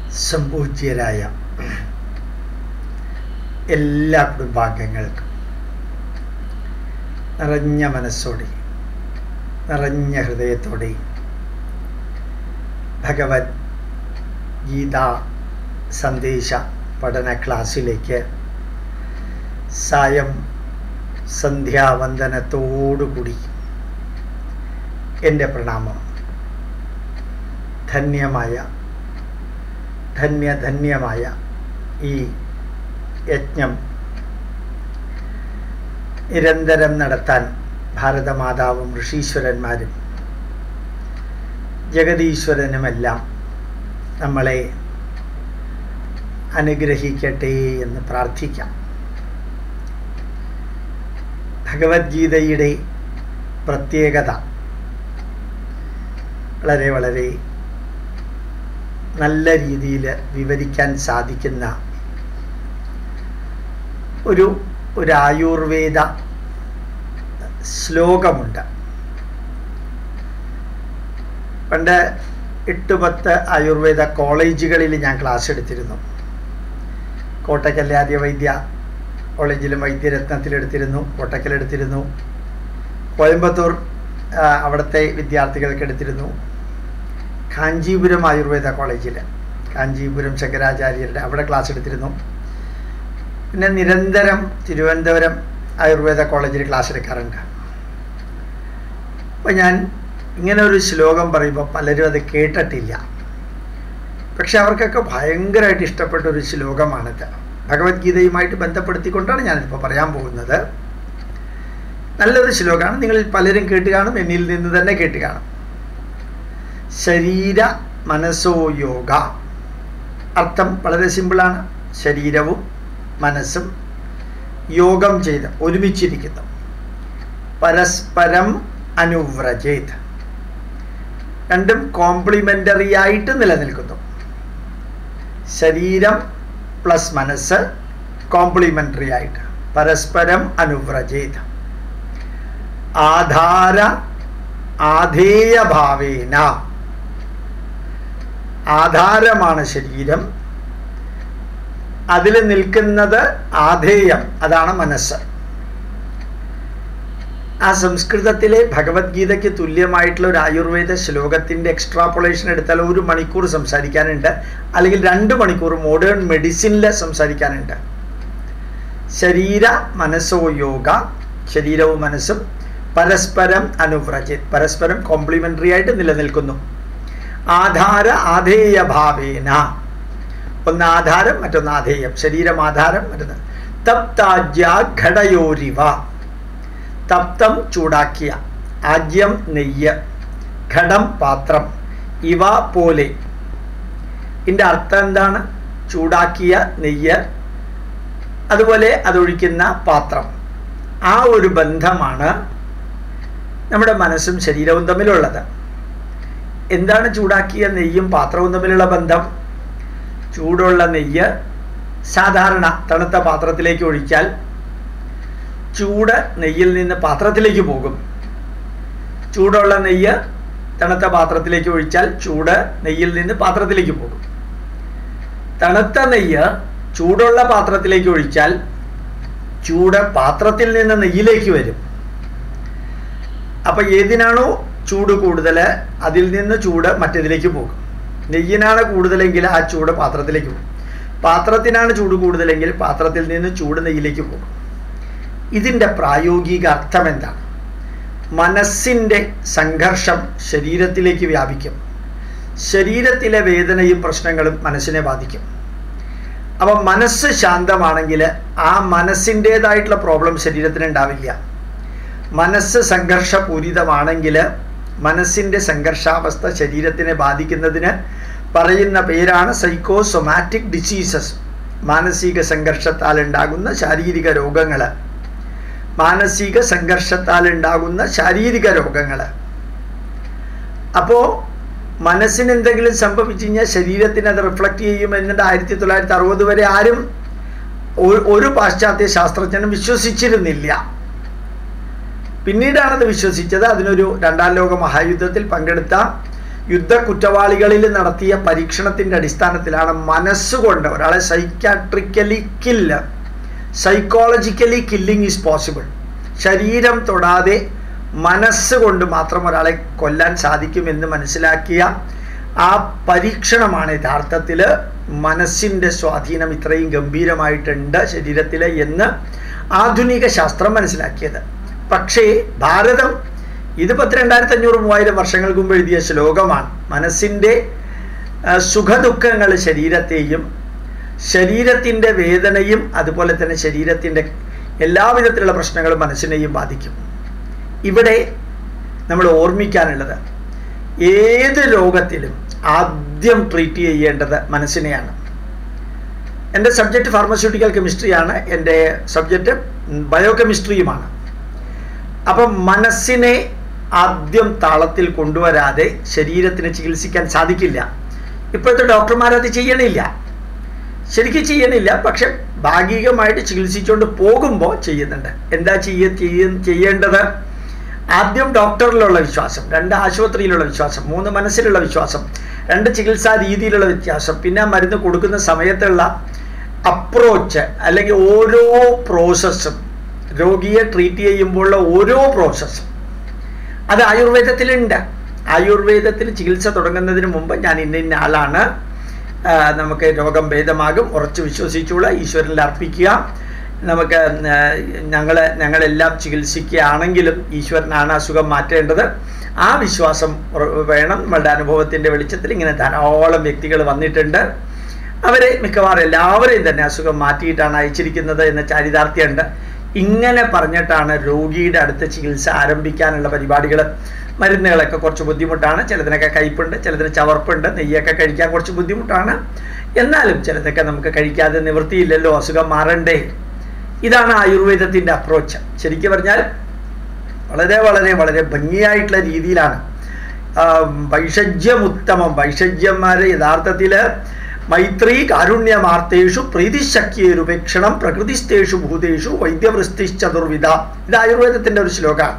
സംപൂജ്യരായ എല്ലാ കുടുംബാംഗങ്ങൾക്കും നിറഞ്ഞ മനസ്സോടെ നിറഞ്ഞ ഹൃദയത്തോടെ ഭഗവത് ഗീത സന്ദേശ പഠന ക്ലാസ്സിലേക്ക് സായം സന്ധ്യാവന്ദനത്തോടുകൂടി എൻ്റെ പ്രണാമം ധന്യമായ ധന്യധന്യമായ ഈ യജ്ഞം നിരന്തരം നടത്താൻ ഭാരതമാതാവും ഋഷീശ്വരന്മാരും ജഗതീശ്വരനുമെല്ലാം നമ്മളെ അനുഗ്രഹിക്കട്ടെ എന്ന് പ്രാർത്ഥിക്കാം ഭഗവത്ഗീതയുടെ പ്രത്യേകത വളരെ വളരെ നല്ല രീതിയിൽ വിവരിക്കാൻ സാധിക്കുന്ന ഒരു ഒരു ആയുർവേദ ശ്ലോകമുണ്ട് പണ്ട് എട്ട് പത്ത് ആയുർവേദ കോളേജുകളിൽ ഞാൻ ക്ലാസ് എടുത്തിരുന്നു കോട്ടക്കൽ ആദ്യ വൈദ്യ കോളേജിലും വൈദ്യരത്നത്തിലെടുത്തിരുന്നു കോട്ടക്കലെടുത്തിരുന്നു കോയമ്പത്തൂർ അവിടുത്തെ വിദ്യാർത്ഥികൾക്ക് എടുത്തിരുന്നു കാഞ്ചീപുരം ആയുർവേദ കോളേജിൽ കാഞ്ചീപുരം ശങ്കരാചാര്യരുടെ അവിടെ ക്ലാസ് എടുത്തിരുന്നു പിന്നെ നിരന്തരം തിരുവനന്തപുരം ആയുർവേദ കോളേജിൽ ക്ലാസ് എടുക്കാറുണ്ട് അപ്പോൾ ഞാൻ ഇങ്ങനെ ഒരു ശ്ലോകം പറയുമ്പോൾ പലരും അത് കേട്ടിട്ടില്ല പക്ഷെ അവർക്കൊക്കെ ഭയങ്കരമായിട്ട് ഇഷ്ടപ്പെട്ട ഒരു ശ്ലോകമാണിത് ഭഗവത്ഗീതയുമായിട്ട് ബന്ധപ്പെടുത്തിക്കൊണ്ടാണ് ഞാനിപ്പോൾ പറയാൻ പോകുന്നത് നല്ലൊരു ശ്ലോകമാണ് നിങ്ങളിൽ പലരും കേട്ട് കാണും എന്നിൽ നിന്ന് തന്നെ കേട്ട് കാണും ശരീര മനസ്സോ യോഗ അർത്ഥം വളരെ സിമ്പിളാണ് ശരീരവും മനസ്സും യോഗം ചെയ്ത് ഒരുമിച്ചിരിക്കുന്നു പരസ്പരം അനുവ്രജേത് രണ്ടും കോംപ്ലിമെൻ്ററി ആയിട്ട് നിലനിൽക്കുന്നു ശരീരം പ്ലസ് മനസ്സ് കോംപ്ലിമെൻ്ററി ആയിട്ട് പരസ്പരം അനുവ്രജേത് ആധാര ആധേയഭാവേന ആധാരമാണ് ശരീരം അതിൽ നിൽക്കുന്നത് ആധേയം അതാണ് മനസ്സ് ആ സംസ്കൃതത്തിലെ ഭഗവത്ഗീതയ്ക്ക് തുല്യമായിട്ടുള്ള ഒരു ആയുർവേദ ശ്ലോകത്തിൻ്റെ എക്സ്ട്രാപ്പൊളേഷൻ എടുത്താൽ ഒരു മണിക്കൂർ സംസാരിക്കാനുണ്ട് അല്ലെങ്കിൽ രണ്ട് മണിക്കൂർ മോഡേൺ മെഡിസിനിൽ സംസാരിക്കാനുണ്ട് ശരീര മനസ്സോ യോഗ ശരീരവും മനസ്സും പരസ്പരം അനുവ്രജിത് പരസ്പരം കോംപ്ലിമെൻ്ററി ആയിട്ട് നിലനിൽക്കുന്നു ആധാര ആധേയഭാവേന ഒന്ന് ആധാരം മറ്റൊന്ന് ആധേയം ശരീരം ആധാരം മറ്റൊന്ന് തപ്താജ്യ ഘടയോരിവ തപ്തം ചൂടാക്കിയ ആജ്യം നെയ്യ് ഘടം പാത്രം ഇവ പോലെ ഇതിൻ്റെ അർത്ഥം എന്താണ് ചൂടാക്കിയ നെയ്യ് അതുപോലെ അതൊഴിക്കുന്ന പാത്രം ആ ഒരു ബന്ധമാണ് നമ്മുടെ മനസ്സും ശരീരവും തമ്മിലുള്ളത് എന്താണ് ചൂടാക്കിയ നെയ്യും പാത്രവും തമ്മിലുള്ള ബന്ധം ചൂടുള്ള നെയ്യ് സാധാരണ തണുത്ത പാത്രത്തിലേക്ക് ഒഴിച്ചാൽ ചൂട് നെയ്യിൽ നിന്ന് പാത്രത്തിലേക്ക് പോകും ചൂടുള്ള നെയ്യ് തണുത്ത പാത്രത്തിലേക്ക് ഒഴിച്ചാൽ ചൂട് നെയ്യിൽ നിന്ന് പാത്രത്തിലേക്ക് പോകും തണുത്ത നെയ്യ് ചൂടുള്ള പാത്രത്തിലേക്ക് ഒഴിച്ചാൽ ചൂട് പാത്രത്തിൽ നിന്ന് നെയ്യിലേക്ക് വരും അപ്പം ഏതിനാണോ ചൂട് കൂടുതൽ അതിൽ നിന്ന് ചൂട് മറ്റേതിലേക്ക് പോകും നെയ്യിനാണ് കൂടുതലെങ്കിൽ ആ ചൂട് പാത്രത്തിലേക്ക് പോകും പാത്രത്തിനാണ് ചൂട് കൂടുതലെങ്കിൽ പാത്രത്തിൽ നിന്ന് ചൂട് നെയ്യിലേക്ക് പോകും ഇതിൻ്റെ പ്രായോഗിക അർത്ഥം എന്താണ് മനസ്സിൻ്റെ സംഘർഷം ശരീരത്തിലേക്ക് വ്യാപിക്കും ശരീരത്തിലെ വേദനയും പ്രശ്നങ്ങളും മനസ്സിനെ ബാധിക്കും അപ്പം മനസ്സ് ശാന്തമാണെങ്കിൽ ആ മനസ്സിൻ്റേതായിട്ടുള്ള പ്രോബ്ലം ശരീരത്തിന് ഉണ്ടാവില്ല മനസ്സ് സംഘർഷപൂരിതമാണെങ്കിൽ മനസ്സിൻ്റെ സംഘർഷാവസ്ഥ ശരീരത്തിനെ ബാധിക്കുന്നതിന് പറയുന്ന പേരാണ് സൈക്കോസൊമാറ്റിക് ഡിസീസസ് മാനസിക സംഘർഷത്താൽ ഉണ്ടാകുന്ന ശാരീരിക രോഗങ്ങൾ മാനസിക സംഘർഷത്താൽ ഉണ്ടാകുന്ന ശാരീരിക രോഗങ്ങൾ അപ്പോൾ മനസ്സിന് എന്തെങ്കിലും സംഭവിച്ചു കഴിഞ്ഞാൽ ശരീരത്തിന് അത് റിഫ്ലക്റ്റ് ചെയ്യും എന്നിട്ട് ആയിരത്തി തൊള്ളായിരത്തി അറുപത് വരെ ആരും ഒരു പാശ്ചാത്യ ശാസ്ത്രജ്ഞനും വിശ്വസിച്ചിരുന്നില്ല പിന്നീടാണത് വിശ്വസിച്ചത് അതിനൊരു രണ്ടാം ലോക മഹായുദ്ധത്തിൽ പങ്കെടുത്ത യുദ്ധ കുറ്റവാളികളിൽ നടത്തിയ പരീക്ഷണത്തിൻ്റെ അടിസ്ഥാനത്തിലാണ് മനസ്സുകൊണ്ട് ഒരാളെ psychiatrically kill psychologically killing is possible ശരീരം തൊടാതെ മനസ്സുകൊണ്ട് മാത്രം ഒരാളെ കൊല്ലാൻ സാധിക്കുമെന്ന് മനസ്സിലാക്കിയ ആ പരീക്ഷണമാണ് യഥാർത്ഥത്തിൽ മനസ്സിൻ്റെ സ്വാധീനം ഇത്രയും ഗംഭീരമായിട്ടുണ്ട് ശരീരത്തിൽ എന്ന് ആധുനിക ശാസ്ത്രം മനസ്സിലാക്കിയത് പക്ഷേ ഭാരതം ഇത് പത്തിരണ്ടായിരത്തി അഞ്ഞൂറ് മൂവായിരം വർഷങ്ങൾക്ക് മുമ്പ് എഴുതിയ ശ്ലോകമാണ് മനസ്സിൻ്റെ സുഖദുഃഖങ്ങൾ ശരീരത്തെയും ശരീരത്തിൻ്റെ വേദനയും അതുപോലെ തന്നെ ശരീരത്തിൻ്റെ എല്ലാവിധത്തിലുള്ള പ്രശ്നങ്ങളും മനസ്സിനെയും ബാധിക്കും ഇവിടെ നമ്മൾ ഓർമ്മിക്കാനുള്ളത് ഏത് രോഗത്തിലും ആദ്യം ട്രീറ്റ് ചെയ്യേണ്ടത് മനസ്സിനെയാണ് എൻ്റെ സബ്ജക്റ്റ് ഫാർമസ്യൂട്ടിക്കൽ കെമിസ്ട്രിയാണ് എൻ്റെ സബ്ജക്റ്റ് ബയോ കെമിസ്ട്രിയുമാണ് അപ്പം മനസ്സിനെ ആദ്യം താളത്തിൽ കൊണ്ടുവരാതെ ശരീരത്തിന് ചികിത്സിക്കാൻ സാധിക്കില്ല ഇപ്പോഴത്തെ ഡോക്ടർമാരത് ചെയ്യണില്ല ശരിക്കും ചെയ്യണില്ല പക്ഷെ ഭാഗികമായിട്ട് ചികിത്സിച്ചുകൊണ്ട് പോകുമ്പോൾ ചെയ്യുന്നുണ്ട് എന്താ ചെയ്യ ചെയ്യേണ്ടത് ആദ്യം ഡോക്ടറിലുള്ള വിശ്വാസം രണ്ട് ആശുപത്രിയിലുള്ള വിശ്വാസം മൂന്ന് മനസ്സിലുള്ള വിശ്വാസം രണ്ട് ചികിത്സാ രീതിയിലുള്ള വ്യത്യാസം പിന്നെ മരുന്ന് കൊടുക്കുന്ന സമയത്തുള്ള അപ്രോച്ച് അല്ലെങ്കിൽ ഓരോ പ്രോസസ്സും രോഗിയെ ട്രീറ്റ് ചെയ്യുമ്പോഴുള്ള ഓരോ പ്രോസസ്സും അത് ആയുർവേദത്തിലുണ്ട് ആയുർവേദത്തിൽ ചികിത്സ തുടങ്ങുന്നതിന് മുമ്പ് ഞാൻ ഇന്ന ഇന്ന ആളാണ് നമുക്ക് രോഗം ഭേദമാകും ഉറച്ച് വിശ്വസിച്ചുള്ള ഈശ്വരനിൽ അർപ്പിക്കുക നമുക്ക് ഞങ്ങൾ ഞങ്ങളെല്ലാം ചികിത്സിക്കുകയാണെങ്കിലും ഈശ്വരനാണ് അസുഖം മാറ്റേണ്ടത് ആ വിശ്വാസം വേണം നമ്മളുടെ അനുഭവത്തിൻ്റെ വെളിച്ചത്തിൽ ഇങ്ങനെ ധാരാളം വ്യക്തികൾ വന്നിട്ടുണ്ട് അവരെ മിക്കവാറും എല്ലാവരെയും തന്നെ അസുഖം മാറ്റിയിട്ടാണ് അയച്ചിരിക്കുന്നത് എന്ന ചാരിതാർത്ഥ്യമുണ്ട് ഇങ്ങനെ പറഞ്ഞിട്ടാണ് രോഗിയുടെ അടുത്ത് ചികിത്സ ആരംഭിക്കാനുള്ള പരിപാടികൾ മരുന്നുകളൊക്കെ കുറച്ച് ബുദ്ധിമുട്ടാണ് ചിലതിനൊക്കെ കയ്പുണ്ട് ചിലതിന് ചവർപ്പുണ്ട് നെയ്യൊക്കെ കഴിക്കാൻ കുറച്ച് ബുദ്ധിമുട്ടാണ് എന്നാലും ചിലതൊക്കെ നമുക്ക് കഴിക്കാതെ നിവൃത്തിയില്ലല്ലോ അസുഖം മാറണ്ടേ ഇതാണ് ആയുർവേദത്തിൻ്റെ അപ്രോച്ച് ശരിക്കും പറഞ്ഞാൽ വളരെ വളരെ വളരെ ഭംഗിയായിട്ടുള്ള രീതിയിലാണ് വൈഷജ്യമുത്തമം വൈഷജ്യന്മാരെ യഥാർത്ഥത്തിൽ മൈത്രി കാരുണ്യമാർത്തേഷു പ്രീതിശക്തിയേരുപേക്ഷണം പ്രകൃതിസ്ഥേഷു ഭൂതേഷു വൈദ്യവൃഷ്ടിശ്ചതുർവിധ ഇത് ആയുർവേദത്തിൻ്റെ ഒരു ശ്ലോകമാണ്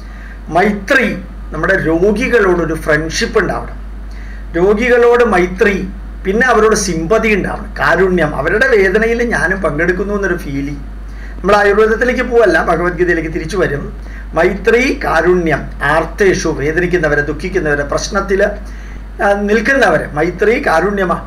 മൈത്രി നമ്മുടെ രോഗികളോടൊരു ഫ്രണ്ട്ഷിപ്പ് ഉണ്ടാവണം രോഗികളോട് മൈത്രി പിന്നെ അവരോട് സിമ്പതി ഉണ്ടാവണം കാരുണ്യം അവരുടെ വേദനയിൽ ഞാനും പങ്കെടുക്കുന്നു എന്നൊരു ഫീലിംഗ് നമ്മൾ ആയുർവേദത്തിലേക്ക് പോവല്ല ഭഗവത്ഗീതയിലേക്ക് തിരിച്ചു വരും മൈത്രി കാരുണ്യം ആർത്തേഷു വേദനിക്കുന്നവരെ ദുഃഖിക്കുന്നവരെ പ്രശ്നത്തിൽ നിൽക്കുന്നവരെ മൈത്രി കാരുണ്യമാണ്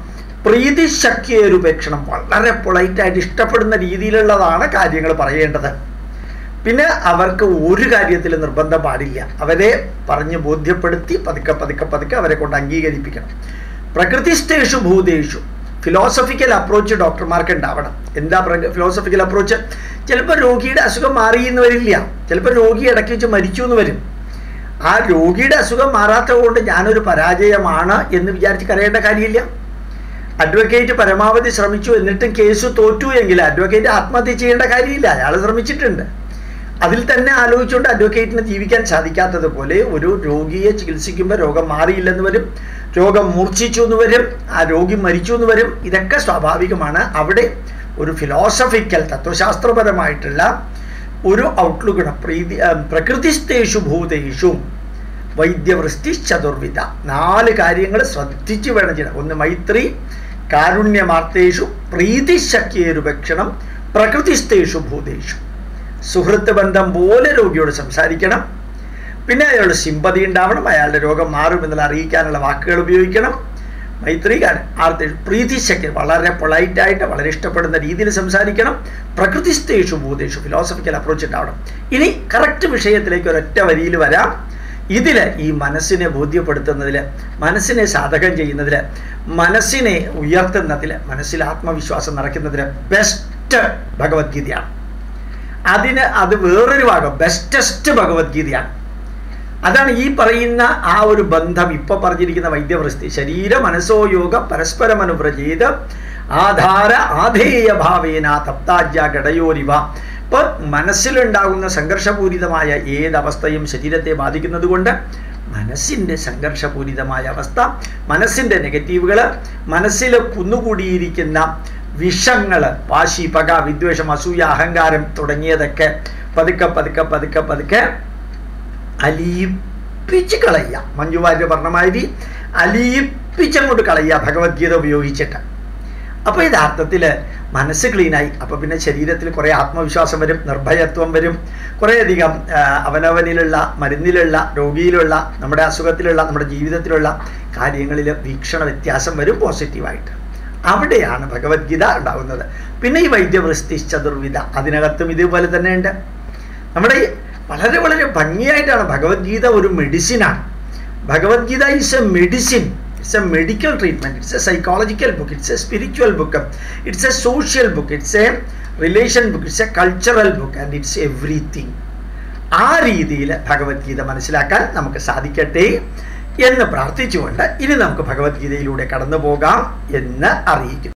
പ്രീതിശക്തിയൊരുപേക്ഷണം വളരെ പൊളൈറ്റായിട്ട് ഇഷ്ടപ്പെടുന്ന രീതിയിലുള്ളതാണ് കാര്യങ്ങൾ പറയേണ്ടത് പിന്നെ അവർക്ക് ഒരു കാര്യത്തിൽ നിർബന്ധം പാടില്ല അവരെ പറഞ്ഞ് ബോധ്യപ്പെടുത്തി പതുക്കെ പതുക്കെ പതുക്കെ അവരെ കൊണ്ട് അംഗീകരിപ്പിക്കണം പ്രകൃതിസ്ഥേഷു ഭൂതേഷു ഫിലോസഫിക്കൽ അപ്രോച്ച് ഡോക്ടർമാർക്ക് ഉണ്ടാവണം എന്താ ഫിലോസഫിക്കൽ അപ്രോച്ച് ചിലപ്പോൾ രോഗിയുടെ അസുഖം മാറി എന്ന് വരില്ല ചിലപ്പോൾ രോഗി ഇടയ്ക്ക് വെച്ച് മരിച്ചു എന്ന് വരും ആ രോഗിയുടെ അസുഖം മാറാത്തത് കൊണ്ട് ഞാനൊരു പരാജയമാണ് എന്ന് വിചാരിച്ച് കരയേണ്ട കാര്യമില്ല അഡ്വക്കേറ്റ് പരമാവധി ശ്രമിച്ചു എന്നിട്ടും കേസ് തോറ്റു എങ്കിൽ അഡ്വക്കേറ്റ് ആത്മഹത്യ ചെയ്യേണ്ട കാര്യമില്ല അയാൾ ശ്രമിച്ചിട്ടുണ്ട് അതിൽ തന്നെ ആലോചിച്ചുകൊണ്ട് അഡ്വക്കേറ്റിന് ജീവിക്കാൻ സാധിക്കാത്തതുപോലെ ഒരു രോഗിയെ ചികിത്സിക്കുമ്പോൾ രോഗം മാറിയില്ലെന്ന് വരും രോഗം മൂർച്ഛിച്ചു എന്ന് വരും ആ രോഗി മരിച്ചു എന്ന് വരും ഇതൊക്കെ സ്വാഭാവികമാണ് അവിടെ ഒരു ഫിലോസഫിക്കൽ തത്വശാസ്ത്രപരമായിട്ടുള്ള ഒരു ഔട്ട്ലുക്കാണ് പ്രീതി പ്രകൃതിസ്ഥേഷു ഭൂതേഷു വൈദ്യവൃഷ്ടി ചതുർവിധ നാല് കാര്യങ്ങൾ ശ്രദ്ധിച്ചു വേണം ചെയ്യണം ഒന്ന് മൈത്രി കാരുണ്യമാർത്തേഷു പ്രീതിശക്തിയേരുപക്ഷണം പ്രകൃതിസ്ഥേഷു ഭൂതേഷു സുഹൃത്ത് ബന്ധം പോലെ രോഗിയോട് സംസാരിക്കണം പിന്നെ അയാളുടെ സിമ്പതി ഉണ്ടാവണം അയാളുടെ രോഗം മാറുമെന്നുള്ള അറിയിക്കാനുള്ള വാക്കുകൾ ഉപയോഗിക്കണം മൈത്രികാരൻ ആർത്തി പ്രീതിശക്തി വളരെ പൊളൈറ്റായിട്ട് വളരെ ഇഷ്ടപ്പെടുന്ന രീതിയിൽ സംസാരിക്കണം പ്രകൃതിസ്ഥേഷു ഭൂതേഷു ഫിലോസഫിക്കൽ അപ്രോച്ച് ഉണ്ടാവണം ഇനി കറക്റ്റ് വിഷയത്തിലേക്ക് ഒരൊറ്റ വരിയിൽ വരാം ഇതിൽ ഈ മനസ്സിനെ ബോധ്യപ്പെടുത്തുന്നതിൽ മനസ്സിനെ സാധകം ചെയ്യുന്നതിൽ മനസ്സിനെ ഉയർത്തുന്നതിൽ മനസ്സിൽ ആത്മവിശ്വാസം നിറയ്ക്കുന്നതിൽ ബെസ്റ്റ് ഭഗവത്ഗീതയാണ് അതിന് അത് വേറൊരു ഭാഗം ബെസ്റ്റസ്റ്റ് ഭഗവത്ഗീതയാണ് അതാണ് ഈ പറയുന്ന ആ ഒരു ബന്ധം ഇപ്പൊ പറഞ്ഞിരിക്കുന്ന വൈദ്യവൃത്തി ശരീര മനസ്സോ യോഗ പരസ്പരം അനുപ്രചേത് ആധാര ആധേയ ഭാവേന തപ്താജ്യ ഘടയോരിവ ഇപ്പൊ മനസ്സിലുണ്ടാകുന്ന സംഘർഷപൂരിതമായ ഏതവസ്ഥയും ശരീരത്തെ ബാധിക്കുന്നത് കൊണ്ട് മനസ്സിൻ്റെ സംഘർഷപൂരിതമായ അവസ്ഥ മനസ്സിൻ്റെ നെഗറ്റീവുകൾ മനസ്സിൽ കുന്നുകൂടിയിരിക്കുന്ന വിഷങ്ങൾ വാശി പക വിദ്വേഷം അസൂയ അഹങ്കാരം തുടങ്ങിയതൊക്കെ പതുക്കെ പതുക്കെ പതുക്കെ പതുക്കെ അലിയിപ്പിച്ച് കളയുക മഞ്ജുവാര്യ പറഞ്ഞ മാതിരി അലിയിപ്പിച്ചങ്ങോട്ട് കളയുക ഭഗവത്ഗീത ഉപയോഗിച്ചിട്ട് അപ്പോൾ യഥാർത്ഥത്തിൽ മനസ്സ് ക്ലീനായി അപ്പോൾ പിന്നെ ശരീരത്തിൽ കുറേ ആത്മവിശ്വാസം വരും നിർഭയത്വം വരും കുറേയധികം ആ, അവനവനിലുള്ള മരുന്നിലുള്ള രോഗിയിലുള്ള നമ്മുടെ അസുഖത്തിലുള്ള നമ്മുടെ ജീവിതത്തിലുള്ള കാര്യങ്ങളിൽ വീക്ഷണ വ്യത്യാസം വരും പോസിറ്റീവായിട്ട് അവിടെയാണ് ഭഗവത്ഗീത ഉണ്ടാകുന്നത് പിന്നെ ഈ വൈദ്യവൃഷ്ടി ചതുർവിധ അതിനകത്തും ഇതുപോലെ തന്നെ ഉണ്ട് നമ്മുടെ ഈ വളരെ വളരെ ഭംഗിയായിട്ടാണ് ഭഗവത്ഗീത ഒരു മെഡിസിനാണ് Bhagavad Gita is a medicine it's a medical treatment it's a psychological book it's a spiritual book it's a social book it's a relation book it's a cultural book and it's everything ആ രീതിയിൽ ഭഗവത്ഗീത മനസ്സിലാക്കാൻ നമുക്ക് സാധിക്കട്ടെ എന്ന് പ്രാർത്ഥിച്ചുകൊണ്ട് ഇനി നമുക്ക് ഭഗവത്ഗീതയിലൂടെ കടന്നു പോകാം എന്ന് അറിയിക്കുന്നു